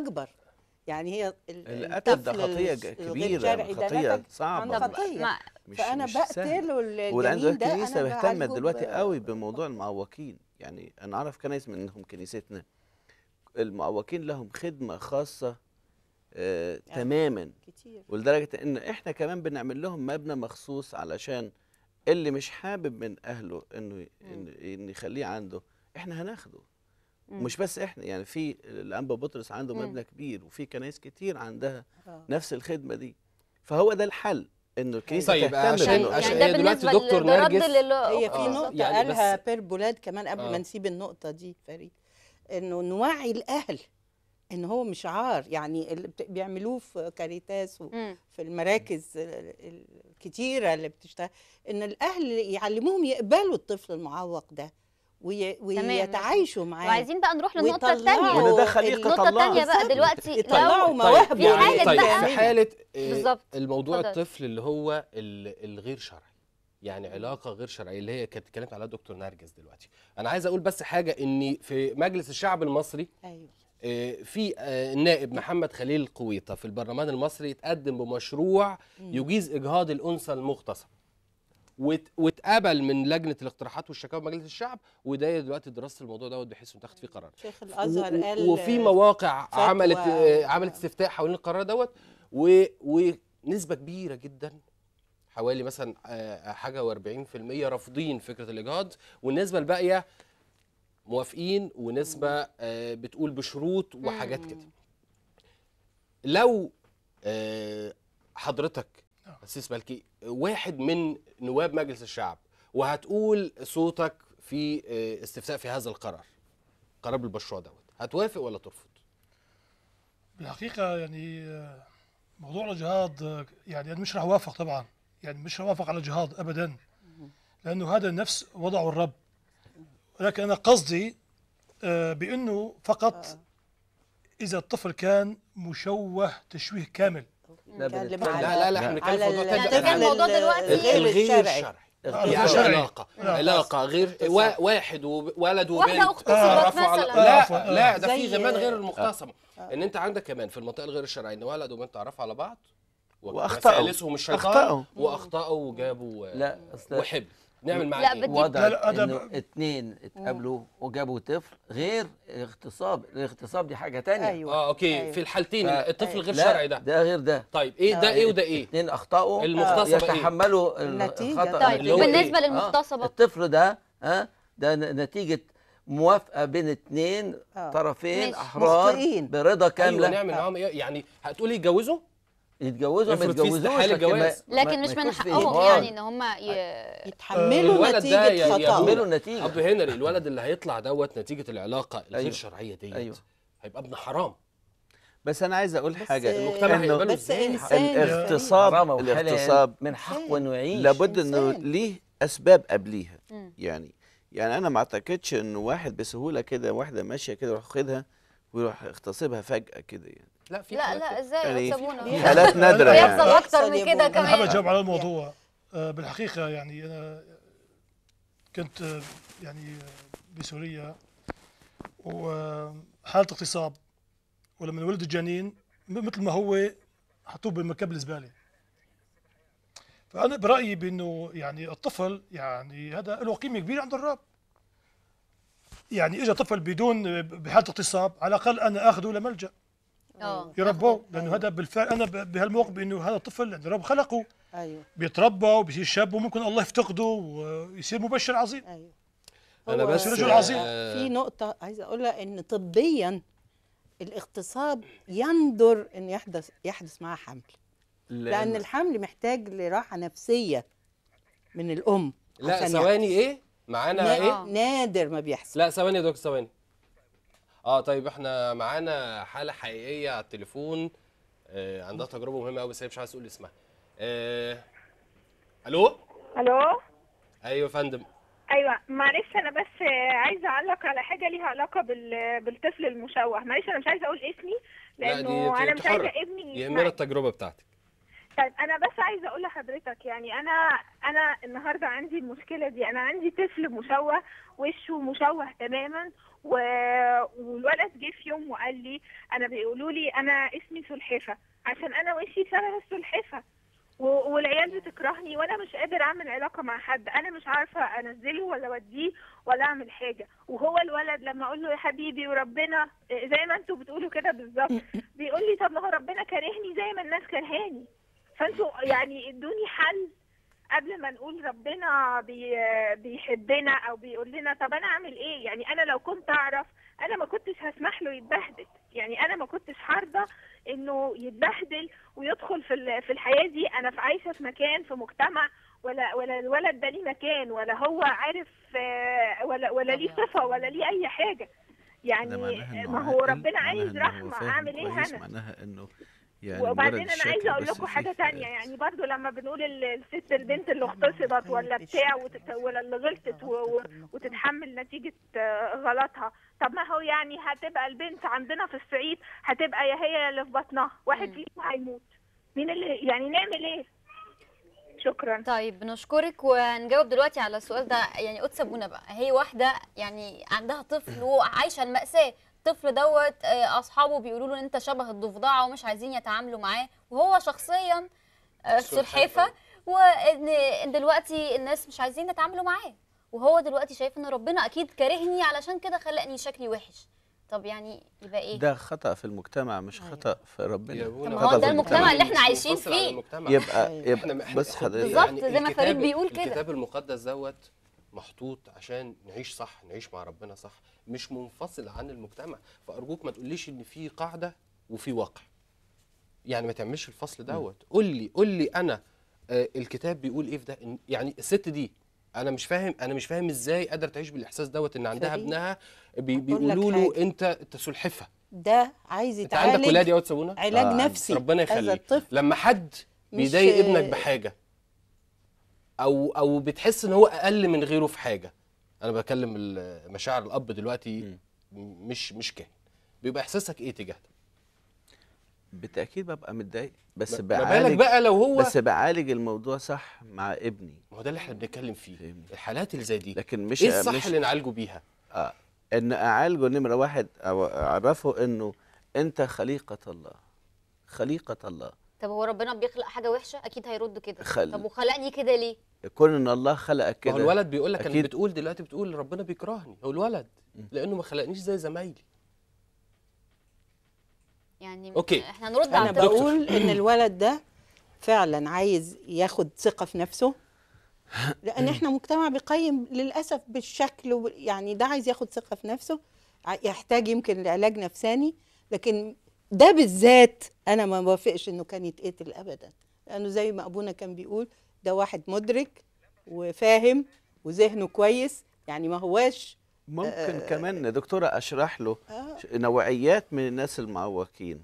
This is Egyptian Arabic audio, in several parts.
اكبر يعني هي ال- القتل ده الطفل خطيه الغ- ج- الغير كبيره شرعي ده خطيه نتج صعبه عن خطيه ما مش فانا مش سهلة. بقتله والان الجنين ده الكنيسه انا بتهتم بعالجه دلوقتي ب- قوي بموضوع المعوقين يعني انا اعرف كنايس منهم كنيستنا المعوقين لهم خدمه خاصه آه يعني تماما كتير ولدرجه ان احنا كمان بنعمل لهم مبنى مخصوص علشان اللي مش حابب من اهله انه إن, ان يخليه عنده احنا هناخده مم. مش بس احنا يعني في الانبا بطرس عنده مم. مبنى كبير وفي كنايس كتير عندها آه. نفس الخدمه دي فهو ده الحل انه الكنيسه طيب، تهتم عشان- يعني بإنه- عشان يعني هي ده دلوقتي بالنسبه دكتور للرد نرجس- لل هي في آه، نقطة يعني قالها بس- بير بولاد كمان قبل آه. ما نسيب النقطة دي فريد انه نوعي الاهل ان هو مش عار يعني اللي بت- بيعملوه في كاريتاس مم. وفي المراكز ال- ال- الكتيرة اللي بتشتغل ان الاهل يعلموهم يقبلوا الطفل المعوق ده وي- ويتعايشوا معاه وعايزين بقى نروح للنقطه ويطلعوا الثانيه وإن ده خليقة النقطه الله. الثانيه بقى دلوقتي يطلعوا لو مواهبه في حالة طيب بقى- في حاله آه، بالظبط. الموضوع اتفضل. الطفل اللي هو ال- الغير شرعي يعني علاقه غير شرعيه اللي هي كانت اتكلمت عليها دكتور نرجس دلوقتي انا عايز اقول بس حاجه ان في مجلس الشعب المصري ايوه آه، في آه، النائب محمد خليل قويطه في البرلمان المصري اتقدم بمشروع يجيز اجهاض الانثى المغتصبه وات- واتقبل من لجنه الاقتراحات والشكاوى بمجلس الشعب وده دلوقتي دراسه الموضوع دوت بحيث انه تاخد فيه قرار شيخ الازهر و- قال وفي مواقع فتوى. عملت آه، عملت استفتاء حوالين القرار دوت و- ونسبه كبيره جدا حوالي مثلا آه، حاجه و40% رافضين فكره الاجهاض والنسبه الباقيه موافقين ونسبه آه، بتقول بشروط وحاجات كده لو آه، حضرتك أسيس مالكي واحد من نواب مجلس الشعب وهتقول صوتك في آه، استفتاء في هذا القرار قرار بالمشروع دوت هتوافق ولا ترفض؟ بالحقيقة يعني آه، موضوع الجهاد آه، يعني أنا مش راح أوافق طبعا يعني مش راح أوافق على الجهاد أبدا لأنه هذا نفس وضعه الرب ولكن أنا قصدي آه، بأنه فقط إذا الطفل كان مشوه تشويه كامل نتكلم لا، على لا لا احنا بنتكلم في على موضوع ال- تاني يعني ده كان الطفل موضوع ال- دلوقتي الغير الغير الشرعي الشرعي الغير يعني شرعي. علاقة لا، علاقة غير اغتصاب. وا- واحد وولد وبنت واحدة اغتصبت تعرفوا على- مثلاً. آه، عفواً، لا آه. لا ده في زي- كمان غير المغتصبة ان انت عندك كمان في المنطقة الغير الشرعية ان ولد وبنت تعرفوا على بعض و- وأخطأوا. وثالثهم الشيطان أخطأوا. واخطأوا وجابوا لا اصل وحب نعمل معاه لا، ايه؟ بدي- وضع لا، لا، ده انه ب- اتنين اتقابلوا وجابوا طفل غير اغتصاب الاغتصاب دي حاجه تانية ايوه اه اوكي أيوة. في الحالتين ف- الطفل غير لا، شرعي ده ده غير ده طيب ايه ده ايه وده ايه؟ اتنين اخطاوا المغتصبة إيه؟ يتحملوا النتيجة. الخطا طيب اللي هو إيه؟ بالنسبه آه، للمغتصبه الطفل ده ها ده ن- نتيجه موافقه بين اتنين آه. طرفين ماشي. احرار مخطئين. برضا ايوه كامله نعمل معاهم ايه؟ يعني هتقولي يتجوزوا؟ يتجوزوا ما افرض في يتجوزوش استحالة لكن ما- جواز. ما- لكن ما مش من يكونش في حقهم إجبار. يعني ان هم ي... يتحملوا الولد ده نتيجة يا- خطأ يحملوا النتيجه اب هنري الولد اللي هيطلع دوت نتيجه العلاقه الغير أيوة. شرعيه ديت أيوة. هيبقى ابن حرام بس انا عايز اقول بس حاجه المجتمع إنه هيقبله بس إزاي؟ انسان الاغتصاب حرام وحلال الاغتصاب من حقه إنسان. انه يعيش لابد انه إنسان. ليه اسباب قبليها مم. يعني يعني انا ما اعتقدش انه واحد بسهوله كده واحده ماشيه كده يروح خدها ويروح يغتصبها فجاه كده يعني لا في لا حالات لا كده. ازاي يعني يا في سابونا في حالات نادره بيحصل يعني اكتر من كده يحصل يا أنا حابب كمان أجاوب على الموضوع آه، بالحقيقة يعني أنا كنت آه، يعني آه، بسوريا وحالة اغتصاب ولما ولد الجنين م- مثل ما هو حطوه بالمكب الزبالة فأنا برأيي بأنه يعني الطفل يعني هذا له قيمة كبيرة عند الرب يعني إجا طفل بدون بحالة اغتصاب على الأقل أنا أخذه لملجأ اه يربوه لأنه هذا بالفعل أنا ب- بهالموقف بأنه هذا الطفل يعني الرب خلقه ايوه بيتربى وبيصير شاب وممكن الله يفتقده ويصير مبشر عظيم ايوه انا هو بس رجل عظيم. آه، في نقطة عايزة أقولها إن طبيا الاغتصاب يندر إن يحدث يحدث معاه حمل لأن الحمل محتاج لراحة نفسية من الأم لا عشان ثواني ايه معانا نا- ايه آه. نادر ما بيحصل لا ثواني يا دكتور ثواني اه طيب احنا معانا حاله حقيقيه على التليفون آه عندها تجربه مهمه قوي بس هي مش عايز تقول اسمها آه الو الو ايوه يا فندم ايوه معلش انا بس عايزه اعلق على حاجه ليها علاقه بال... بالطفل المشوه معلش انا مش عايزه اقول اسمي لا دي لانه انا مش حرة. عايزه ابني يهمنا يسمعني التجربه بتاعتك طيب انا بس عايزه اقول لحضرتك يعني انا انا النهارده عندي المشكله دي انا عندي طفل مشوه وشه مشوه تماما و... والولد جه في يوم وقال لي انا بيقولوا لي انا اسمي سلحفه عشان انا وشي شبه السلحفه و... والعيال بتكرهني وانا مش قادر اعمل علاقه مع حد انا مش عارفه انزله ولا اوديه ولا اعمل حاجه وهو الولد لما اقول له يا حبيبي وربنا زي ما انتوا بتقولوا كده بالظبط بيقول لي طب ما هو ربنا كارهني زي ما الناس كرهاني فانتوا يعني ادوني حل قبل ما نقول ربنا بي بيحبنا او بيقول لنا طب انا اعمل ايه يعني انا لو كنت اعرف انا ما كنتش هسمح له يتبهدل يعني انا ما كنتش هرضى انه يتبهدل ويدخل في ال- في الحياه دي انا في عايشه في مكان في مجتمع ولا ولا الولد ده ليه مكان ولا هو عارف آه، ولا ولا ليه صفه ولا ليه اي حاجه يعني ده معناها إنه ما هو عاقل، ربنا معناها عايز إنه هو رحمه فاهم اعمل ايه كويس، انا معناها انه يعني وبعدين مجرد انا عايزه الشكل اقول بس لكم فيه حاجه تانية حاجات. يعني برضو لما بنقول ال- الست البنت اللي اغتصبت ولا بتاع وتت- ولا اللي غلطت و- و- وتتحمل نتيجه آه، غلطها طب ما هو يعني هتبقى البنت عندنا في الصعيد هتبقى يا هي يا اللي في بطنها واحد فيهم هيموت مين اللي يعني نعمل ايه شكرا طيب بنشكرك ونجاوب دلوقتي على السؤال ده يعني قدس ابونا بقى هي واحده يعني عندها طفل وعايشه المأساة الطفل دوت آه، اصحابه بيقولوا له انت شبه الضفدعه ومش عايزين يتعاملوا معاه وهو شخصيا آه، سلحفه وان دلوقتي الناس مش عايزين يتعاملوا معاه وهو دلوقتي شايف ان ربنا اكيد كارهني علشان كده خلقني شكلي وحش طب يعني يبقى ايه ده خطأ في المجتمع مش خطأ في ربنا يا أبونا طب ما هو خطأ ده في المجتمع اللي احنا مش عايشين منفصل عن فيه. المجتمع. يبقى أيوة. يبقى احنا احنا بس حضرتك بالظبط، زي ما فريد الكتاب- بيقول كده. الكتاب المقدس دوت محطوط عشان نعيش صح نعيش مع ربنا صح مش منفصل عن المجتمع فارجوك ما تقوليش ان في قاعده وفي واقع يعني ما تعملش الفصل دوت قول لي قول لي انا آه، الكتاب بيقول ايه في ده إن- يعني الست دي انا مش فاهم انا مش فاهم ازاي قادره تعيش بالاحساس دوت ان عندها فريد، ابنها بي أقول لك بيقولوا له حاجة. انت انت سلحفه ده عايز انت عندك ولاد يتعالج يا واد سابونا علاج آه، نفسي ربنا هذا يخليك الطفل لما حد مش- بيضايق ابنك بحاجه او او بتحس ان هو اقل من غيره في حاجه انا بكلم ال- مشاعر الاب دلوقتي م- مش مش كاهن بيبقى احساسك ايه تجاه ده بالتأكيد ببقى متضايق بس ما ما بالك بعالج بقى لو هو بس بعالج الموضوع صح مع ابني ما هو ده اللي احنا بنتكلم فيه فهمني. الحالات اللي زي دي لكن مش ايه الصح مش اللي نعالجه بيها آه ان اعالجه نمره واحد او اعرفه انه انت خليقه الله خليقه الله طب هو ربنا بيخلق حاجه وحشه اكيد هيرد كده خل- طب وخلقني كده ليه كون ان الله خلقك ما هو كده الولد بيقول لك انا أكيد. بتقول دلوقتي بتقول ربنا بيكرهني هو الولد لانه ما خلقنيش زي زمايلي يعني أوكي. احنا نرد انا على الدكتور. بقول ان الولد ده فعلا عايز ياخد ثقه في نفسه لان احنا مجتمع بيقيم للاسف بالشكل وب- يعني ده عايز ياخد ثقه في نفسه ع- يحتاج يمكن لعلاج نفساني لكن ده بالذات انا ما بوافقش انه كان يتقتل ابدا لانه زي ما ابونا كان بيقول ده واحد مدرك وفاهم وذهنه كويس يعني ما هواش ممكن آه، كمان دكتوره اشرح له آه. ش- نوعيات من الناس المعوقين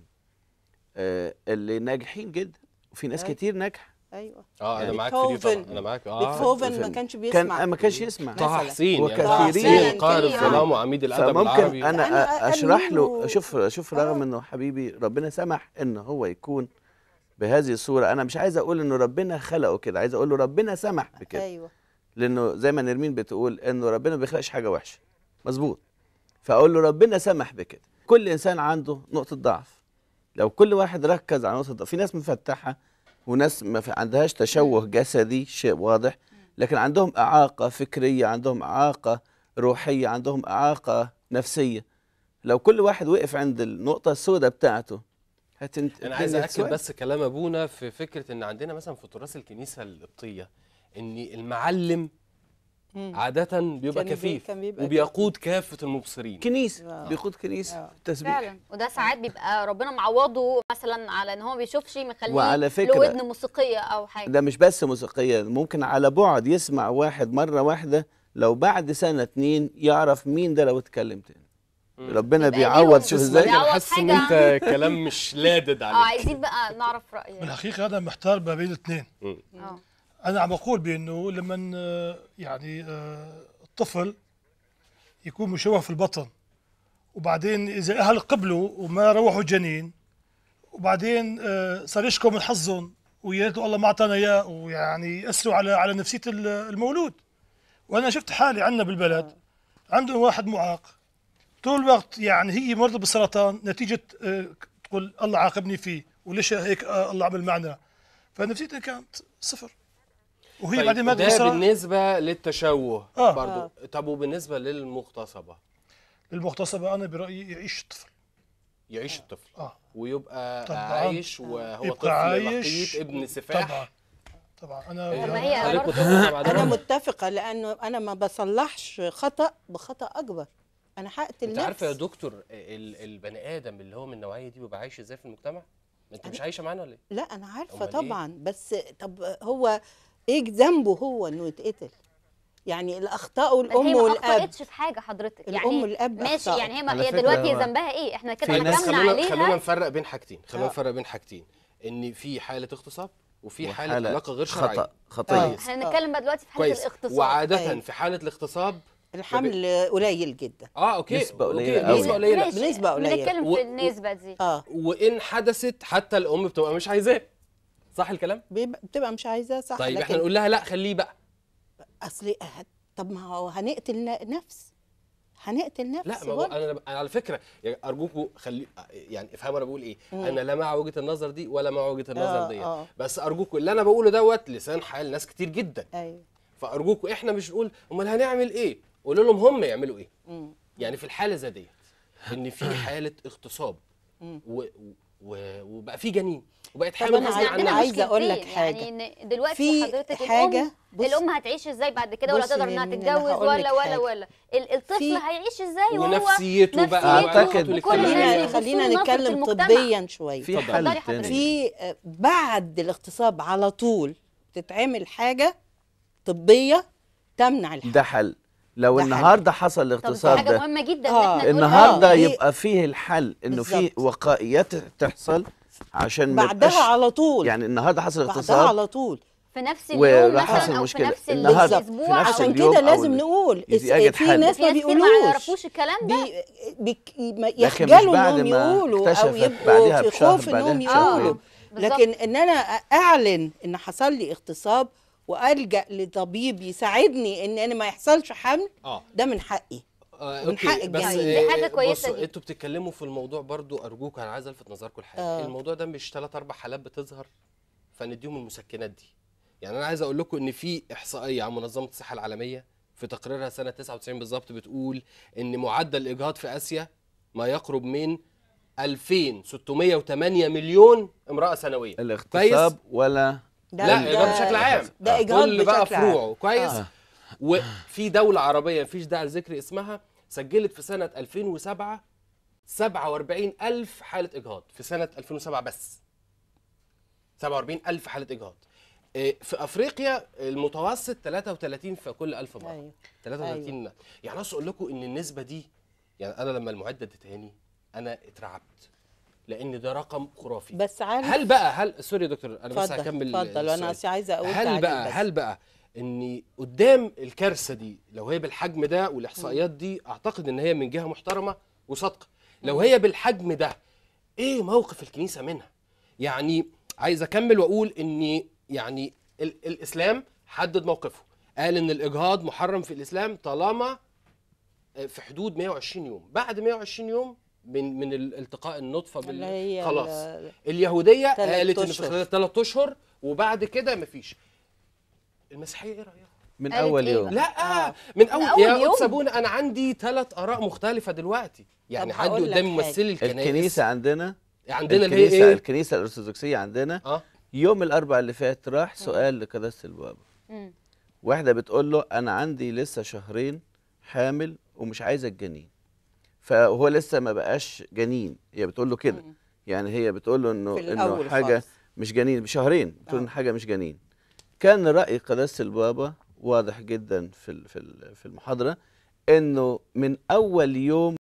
آه اللي ناجحين جدا وفي ناس أيوة. كتير ناجحه ايوه اه انا يعني معاك في دي طبعا بيتهوفن. انا معاك اه بيتهوفن ما فهمت. كانش بيسمع كان ما كانش يسمع طه مثلاً. حسين يعني طه وكثيرين. حسين قائد كتير. الظلام وعميد الادب فممكن العربي أنا انا اشرح له أقلله. شوف شوف رغم انه حبيبي ربنا سمح ان هو يكون بهذه الصوره انا مش عايز اقول انه ربنا خلقه كده عايز اقول له ربنا سمح بكده ايوه لانه زي ما نرمين بتقول انه ربنا ما بيخلقش حاجه وحشه مظبوط فاقول له ربنا سمح بكده كل انسان عنده نقطه ضعف لو كل واحد ركز على نقطه ضعف في ناس مفتحه وناس ما في عندهاش تشوه جسدي شيء واضح لكن عندهم اعاقه فكريه عندهم اعاقه روحيه عندهم اعاقه نفسيه لو كل واحد وقف عند النقطه السوداء بتاعته هتنت... انا عايز الدنيا اكد تسود. بس كلام ابونا في فكره ان عندنا مثلا في تراث الكنيسه القبطيه ان المعلم مم. عاده بيبقى كان بي- كفيف كان بيبقى وبيقود كافه المبصرين كنيسه آه. بيقود كنيسه آه. تسبيح فعلا وده ساعات بيبقى ربنا معوضه مثلا على ان هو ما بيشوفش مخليه وعلى فكرة- له ودن موسيقيه او حاجه ده مش بس موسيقية ممكن على بعد يسمع واحد مرة واحدة لو بعد سنة اتنين يعرف مين ده لو اتكلم تاني مم. ربنا يبقى بيعوض ليهم شوف اسم ازاي بيعوض انا حاسس ان حاجة. انت كلام مش لادد اه عليك عايزين بقى نعرف رايك بالحقيقه انا محتار ما بين الاثنين مم. اه انا عم بقول بانه لما آه، يعني آه، الطفل يكون مشوه في البطن وبعدين اذا اهل قبلوا وما روحوا جنين وبعدين آه، صار يشكوا من حظهم ويا ريت الله ما اعطانا اياه ويعني ياثروا على على نفسيه ال- المولود وانا شفت حالي عندنا بالبلد عندهم واحد معاق طول الوقت يعني هي مرضى بالسرطان نتيجه آه، تقول الله عاقبني فيه وليش هيك آه، الله عمل معنا فنفسيتها كانت صفر وهي طيب بعدين ماتت ده بالسرطان بالنسبه للتشوه آه. برضو طب وبالنسبه للمغتصبه المغتصبه انا برايي يعيش الطفل يعيش الطفل اه يبقى طبعاً. عايش وهو يبقى طفل عايش لقيط ابن سفاح طبعا طبعا انا إيه، طب ما يعني هي حضرتك برضو- متفقة مع ده؟ انا متفقه لانه انا ما بصلحش خطا بخطا اكبر انا هقتل انت عارفه يا نفسي دكتور ال- البني ادم اللي هو من النوعيه دي بيبقى عايش ازاي في المجتمع؟ انت مش عايشه معانا ولا ايه؟ لا انا عارفه أمال إيه؟ طبعا بس طب هو ايه ذنبه هو انه يتقتل يعني الاخطاء بس هي الام ما والاب اخطأتش في حاجه حضرتك الام يعني والاب ماشي أخطأوا. يعني هي, ما على هي فكرة دلوقتي هو ذنبها ايه احنا كده في ناس- حكمنا خلونا عليها خلونا نفرق بين حاجتين خلونا آه. نفرق بين حاجتين ان في حاله اغتصاب وفي حاله وحالة علاقه غير شرعيه خطا خطيه آه. احنا بنتكلم بقى دلوقتي في حاله كويس الاغتصاب وعاده أيوة. في حاله الاغتصاب الحمل قليل جدا اه اوكي نسبة أوكي، قليلة أوي. نسبه قليله ماشي، بنسبة قليلة. بنتكلم و- في و- النسبه دي اه وان حدثت حتى الام بتبقى مش عايزاه صح الكلام بيبقى- بتبقى مش عايزاه صح طيب احنا لكن نقول لها لا خليه بقى اصل إيه، طب ما هو هنقتل ن- نفس هنقتل نفس لا ما هو برضه. انا أنا على فكره يعني ارجوكوا خلي يعني افهموا انا بقول ايه انا لا مع وجهه النظر دي ولا مع وجهه النظر آه، دي آه. بس ارجوكوا اللي انا بقوله دوت لسان حال ناس كتير جدا ايوه فارجوكوا احنا مش نقول امال هنعمل ايه قولوا لهم هم يعملوا ايه مم. يعني في الحاله زي ديت ان في حاله اغتصاب مم. و... و... وبقى في جنين وبقت طب حامل أنا غصب عايزة- عندنا عنها عايزة أقول لك مشكلتين، حاجة. يعني إن دلوقتي في حضرتك حاجة الام بص- الام هتعيش ازاي بعد كده ولا بص تقدر يا انها نرمين، أنا تتجوز هقول ولا لك ولا حاجة. ولا ال- الطفل في- هيعيش ازاي وهو ونفسيته بقى نفسيته أعتقد وكل الاجتماعية. الناس خلينا بيبصوا خلينا لنظرة نتكلم المجتمع. طبيا شويه في اتفضلي حل حضرتك. تاني في آه، بعد الاغتصاب على طول تتعمل حاجه طبيه تمنع الحمل ده حل لو ده حل. النهارده حصل طب دي الاغتصاب حاجه ده مهمه جدا ان آه. احنا نقولها. النهارده آه. يبقى فيه الحل انه في بالظبط. وقائيات تحصل عشان ما بعدها يبقاش- على طول يعني النهارده حصل بعدها اغتصاب على طول في نفس وراح اليوم حصل مثلا او في مشكلة. نفس النهاردة بالظبط. الاسبوع في نفس عشان اليوم كده أو لازم ال- نقول يجي اس- يجد في حل. ناس في ما ناس كتير ما بيقولوش يعرفوش الكلام ده بي بي ما لكن مش يخجلوا بعد انهم ما يقولوا او اكتشفت يبقوا بعدها في بشهر، خوف انهم بعدها بشهرين. يقولوا بالظبط. لكن ان انا اعلن ان حصل لي اغتصاب والجا لطبيب يساعدني ان انا ما يحصلش حمل اه ده من حقي آه، من اوكي حقك بس يعني. دي حاجة آه، كويسة بصوا دي. انتوا بتتكلموا في الموضوع برضو ارجوك انا عايز الفت نظركم لحاجه آه. الموضوع ده مش ثلاث اربع حالات بتظهر فنديهم المسكنات دي يعني انا عايز اقول لكم ان في احصائيه عن منظمه الصحه العالميه في تقريرها سنه 99 بالظبط بتقول ان معدل الاجهاض في اسيا ما يقرب من 2608 مليون امراه سنويا الاغتصاب ولا ده لا ده- اجهاض بشكل عام ده اجهاض كل بقى بشكل عام. فروعه كويس آه. وفي دوله عربيه مفيش داعي لذكر اسمها سجلت في سنه 2007 47 ألف حالة إجهاض في سنة 2007 بس 47 ألف حالة إجهاض إيه، في أفريقيا المتوسط 33 في كل 1000 مرة أيوة. 33 أيوة. يعني عايز أقول لكم إن النسبة دي يعني أنا لما المعدة ادتهاني أنا اترعبت لأن ده رقم خرافي بس عارف هل بقى هل سوري يا دكتور انا بس اتفضل هكمل اتفضل انا السؤال. أصل عايزه اقول هل تعليق بقى بس. هل بقى ان قدام الكارثه دي لو هي بالحجم ده والاحصائيات دي اعتقد ان هي من جهه محترمه وصادقه لو هي بالحجم ده ايه موقف الكنيسه منها يعني عايز اكمل واقول ان يعني ال الاسلام حدد موقفه قال ان الاجهاض محرم في الاسلام طالما في حدود 120 يوم بعد 120 يوم من من ال- التقاء النطفه اللي بال هي خلاص ال- اليهوديه تلات قالت ان في أشهر. خلال ثلاث اشهر وبعد كده مفيش المسيحيه ايه رايها من قالت اول إيه يوم بقى؟ لا من اول, أول يا يوم. قدس ابونا انا عندي ثلاث اراء مختلفه دلوقتي يعني طب عندي هقول لك قدامي حاجة. ممثلي الكنائس الكنيسه عندنا عندنا اللي هي الكنيسه ايه الكنيسه الارثوذكسيه عندنا اه يوم الاربع اللي فات راح سؤال لقداسه البابا مم. واحده بتقول له انا عندي لسه شهرين حامل ومش عايزه الجنين فهو لسه ما بقاش جنين هي بتقول له كده يعني هي بتقول له انه في انه الأول حاجه خالص. مش جنين بشهرين بتقول آه. ان حاجه مش جنين كان راي قداسه البابا واضح جدا في ال- في ال- في المحاضره انه من اول يوم